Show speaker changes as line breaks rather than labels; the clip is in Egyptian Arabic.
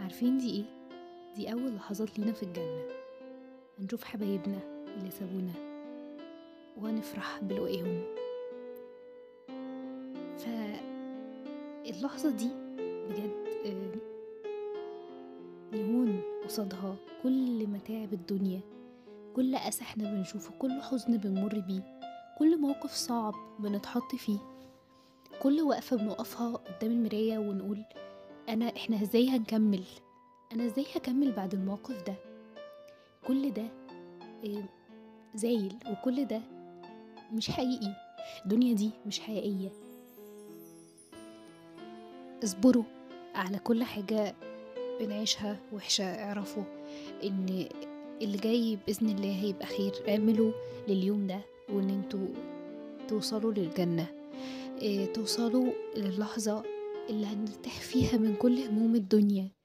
عارفين دي ايه؟ دي أول لحظات لينا في الجنة هنشوف حبايبنا اللي سابونا وهنفرح بلقاهم فاللحظة دي بجد آه، يهون قصادها كل متاعب الدنيا كل أسى احنا بنشوفه كل حزن بنمر بيه كل موقف صعب بنتحط فيه كل وقفة بنقفها قدام المراية ونقول أنا إحنا إزاي هنكمل أنا إزاي هكمل بعد الموقف ده كل ده آه، زايل وكل ده مش حقيقي الدنيا دي مش حقيقية اصبروا على كل حاجة بنعيشها وحشة اعرفوا ان اللي جاي بإذن الله هيبقى خير اعملوا لليوم ده وان انتوا توصلوا للجنة اه توصلوا للحظة اللي هنرتاح فيها من كل هموم الدنيا